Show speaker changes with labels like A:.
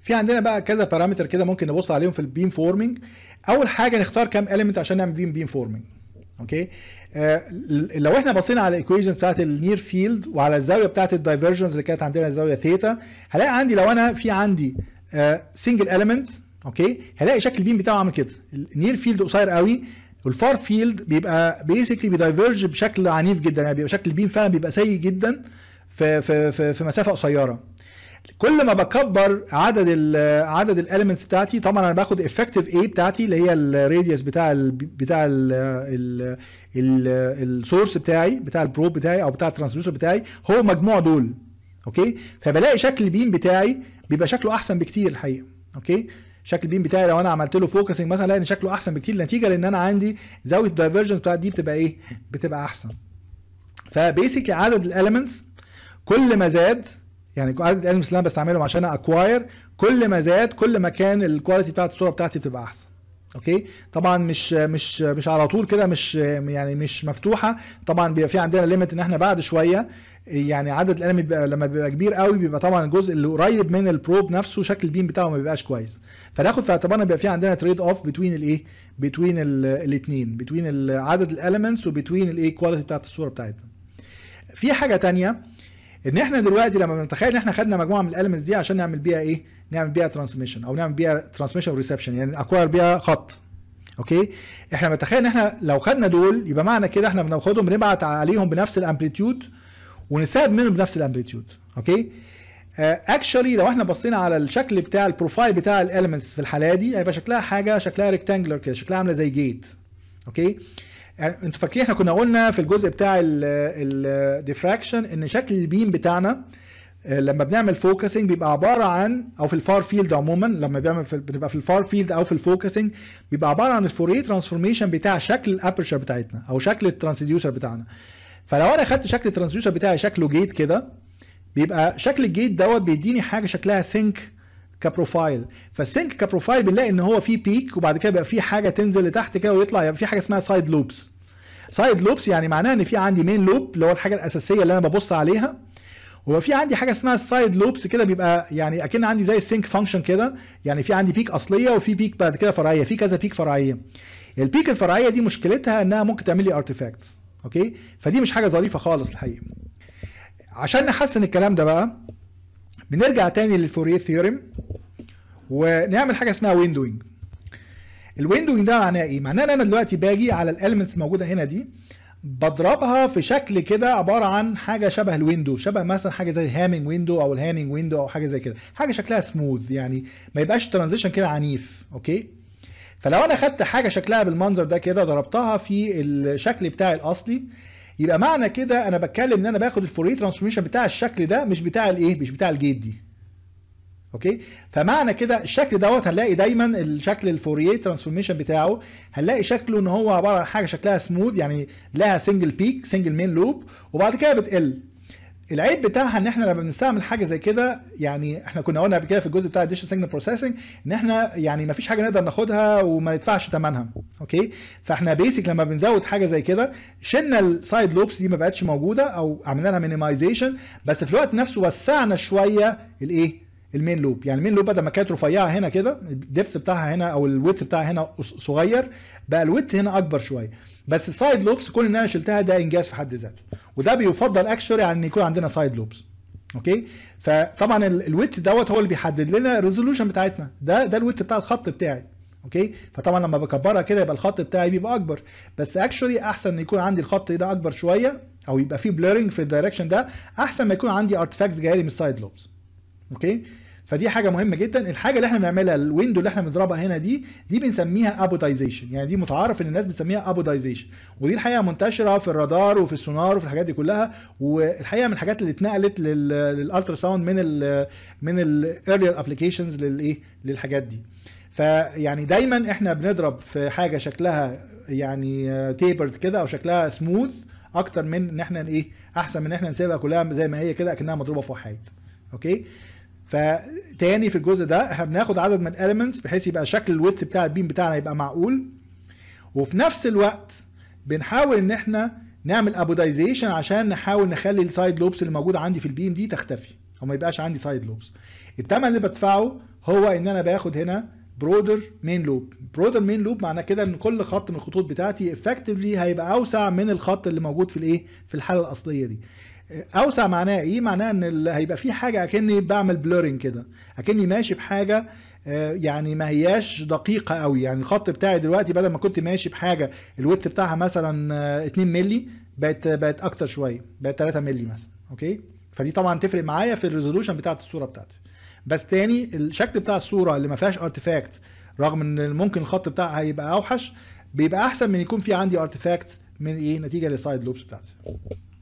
A: في عندنا بقى كذا بارامتر كده ممكن نبص عليهم في البيم فورمينج اول حاجه نختار كام اليمنت عشان نعمل بيم بيم فورمينج اوكي آه لو احنا بصينا على الايكويشنز بتاعت النير فيلد وعلى الزاويه بتاعت الدايفرجنز اللي كانت عندنا الزاويه ثيتا هلاقي عندي لو انا في عندي سنجل uh, اليمنت اوكي هلاقي شكل البيم بتاعه عامل كده النير فيلد قصير قوي والفار فيلد بيبقى بيسكلي بيدايفرج بشكل عنيف جدا يعني بيبقى شكل البيم فعلا بيبقى سيء جدا في في في, في مسافه قصيره كل ما بكبر عدد ال عدد الاليمنتس بتاعتي طبعا انا باخد افكتيف اي بتاعتي اللي هي الراديوس بتاع ال بتاع السورس بتاعي بتاع البروب بتاعي او بتاع الترانسديوسر بتاعي هو مجموع دول اوكي فبلاقي شكل البيم بتاعي بيبقى شكله احسن بكتير الحقيقه اوكي شكل البيم بتاعي لو انا عملت له فوكسنج مثلا الاقي ان شكله احسن بكتير نتيجه لان انا عندي زاويه الدايفرجنس بتاعت دي بتبقى ايه بتبقى احسن فبيسكلي عدد الاليمنتس كل ما زاد يعني عدد الاليمنتس اللي انا بستعملهم عشان اكواير كل ما زاد كل ما كان الكواليتي بتاعت الصوره بتاعتي بتبقى احسن اوكي طبعا مش مش مش على طول كده مش يعني مش مفتوحه طبعا بيبقى في عندنا ليميت ان احنا بعد شويه يعني عدد الاليمنت بيبقى لما بيبقى كبير قوي بيبقى طبعا الجزء اللي قريب من البروب نفسه شكل البيم بتاعه ما بيبقاش كويس فناخد في اعتبارنا بيبقى في عندنا تريد اوف بتوين الايه بتوين الاثنين بتوين عدد الاليمنتس وبتوين الايه كواليتي بتاعت الصوره بتاعتنا في حاجه تانية ان احنا دلوقتي لما بنتخيل ان احنا خدنا مجموعه من الاليمنتس دي عشان نعمل بيها ايه نعمل بيها ترانسميشن او نعمل بيها ترانسميشن وريسبشن يعني اكواير بيها خط اوكي احنا بنتخيل ان احنا لو خدنا دول يبقى معنى كده احنا بناخدهم بنبعت عليهم بنفس الامبليتيود ونستقبل منهم بنفس الامبليتيود اوكي اكشولي uh, لو احنا بصينا على الشكل بتاع البروفايل بتاع الاليمنتس في الحاله دي هيبقى شكلها حاجه شكلها ريكتانجلر كده شكلها عامله زي جيت اوكي يعني انتوا فاكرين احنا كنا قلنا في الجزء بتاع الديفراكشن ان شكل البيم بتاعنا لما بنعمل فوكسنج بيبقى عباره عن او في الفار فيلد عموما لما بيعمل في بنبقى في الفار فيلد او في الفوكسنج بيبقى عباره عن الفوريه ترانسفورميشن بتاع شكل الابرشر بتاعتنا او شكل الترانسديوسر بتاعنا فلو انا خدت شكل الترانسديوسر بتاعي شكله جيت كده بيبقى شكل الجيت دوت بيديني حاجه شكلها سينك كبروفايل فالسينك كبروفايل بنلاقي ان هو فيه بيك وبعد كده بيبقى فيه حاجه تنزل لتحت كده ويطلع يبقى في حاجه اسمها سايد لوبس سايد لوبس يعني معناها ان في عندي مين لوب اللي هو الحاجه الاساسيه اللي انا ببص عليها وفي في عندي حاجه اسمها السايد لوبس كده بيبقى يعني اكن عندي زي السينك فانكشن كده يعني في عندي بيك اصليه وفي بيك بعد كده فرعيه في كذا بيك فرعيه البيك الفرعيه دي مشكلتها انها ممكن تعمل لي ارتفاكتس اوكي فدي مش حاجه ظريفه خالص الحقيقه عشان نحسن الكلام ده بقى بنرجع تاني للفوريه ثيوريم ونعمل حاجه اسمها ويندوينج الويندوينج ده معناه ايه معناه ان انا دلوقتي باجي على الاليمنتس الموجوده هنا دي بضربها في شكل كده عباره عن حاجه شبه الويندو شبه مثلا حاجه زي الهامينج ويندو او الهانينج ويندو او حاجه زي كده حاجه شكلها سموث يعني ما يبقاش ترانزيشن كده عنيف اوكي فلو انا خدت حاجه شكلها بالمنظر ده كده ضربتها في الشكل بتاعي الاصلي يبقى معنى كده انا بتكلم ان انا باخد الفوريه ترانسفورميشن بتاع الشكل ده مش بتاع الايه مش بتاع الجيت دي اوكي فمعنى كده الشكل دوت هنلاقي دايما الشكل الفوريه ترانسفورميشن بتاعه هنلاقي شكله ان هو عباره عن حاجه شكلها سموث يعني لها سنجل بيك سنجل مين لوب وبعد كده بتقل العيب بتاعها ان احنا لما بنستعمل حاجه زي كده يعني احنا كنا قلنا قبل كده في الجزء بتاع الديش سيجنال بروسيسنج ان احنا يعني ما فيش حاجه نقدر ناخدها وما ندفعش ثمنها اوكي فاحنا بيسك لما بنزود حاجه زي كده شلنا السايد لوبس دي ما بقتش موجوده او عملنا لها مينيمايزيشن بس في الوقت نفسه وسعنا شويه الايه المين لوب يعني المين لوب بدل ما كانت رفيعه هنا كده الدبث بتاعها هنا او الويت بتاعها هنا صغير بقى الويت هنا اكبر شويه بس السايد لوبس كون ان انا شلتها ده انجاز في حد ذاته وده بيفضل اكشولي عن ان يكون عندنا سايد لوبس اوكي فطبعا الويت دوت هو اللي بيحدد لنا الريزولوشن بتاعتنا ده ده الويت بتاع الخط بتاعي اوكي فطبعا لما بكبرها كده يبقى الخط بتاعي بيبقى اكبر بس اكشولي احسن ان يكون عندي الخط ده اكبر شويه او يبقى فيه بليرنج في الدايركشن ده احسن ما يكون عندي ارتفاكتس جايه لي من السايد لوبس اوكي فدي حاجه مهمه جدا الحاجه اللي احنا بنعملها الويندو اللي احنا بنضربها هنا دي دي بنسميها ابودايزيشن يعني دي متعارف ان الناس بتسميها ابودايزيشن ودي الحقيقه منتشره في الرادار وفي السونار وفي الحاجات دي كلها والحقيقه من الحاجات اللي اتنقلت للالترا ساوند من ال من الايرلير ابلكيشنز للايه للحاجات دي فيعني دايما احنا بنضرب في حاجه شكلها يعني تيبرد كده او شكلها سموث اكتر من ان احنا ايه احسن من ان احنا نسيبها كلها زي ما هي كده اكنها مضروبه في وحيد اوكي فتاني في الجزء ده احنا بناخد عدد من الاليمنتس بحيث يبقى شكل الويت بتاع البيم بتاعنا يبقى معقول وفي نفس الوقت بنحاول ان احنا نعمل ابودايزيشن عشان نحاول نخلي السايد لوبس اللي موجوده عندي في البيم دي تختفي او ما يبقاش عندي سايد لوبس الثمن اللي بدفعه هو ان انا باخد هنا برودر مين لوب برودر مين لوب معناه كده ان كل خط من الخطوط بتاعتي افكتفلي هيبقى اوسع من الخط اللي موجود في الايه في الحاله الاصليه دي اوسع معناه ايه معناه ان ال- هيبقى في حاجه اكني بعمل بلورنج كده اكني ماشي بحاجه آه، يعني ما هياش دقيقه قوي يعني الخط بتاعي دلوقتي بدل ما كنت ماشي بحاجه الويت بتاعها مثلا آه، 2 مللي بقت بقت اكتر شويه بقت 3 مللي مثلا اوكي فدي طبعا تفرق معايا في الريزولوشن بتاعت الصوره بتاعتي بس تاني الشكل بتاع الصوره اللي ما فيهاش ارتفاكت رغم ان ممكن الخط بتاعها هيبقى اوحش بيبقى احسن من يكون في عندي ارتفاكت من ايه نتيجه للسايد لوبس بتاعتي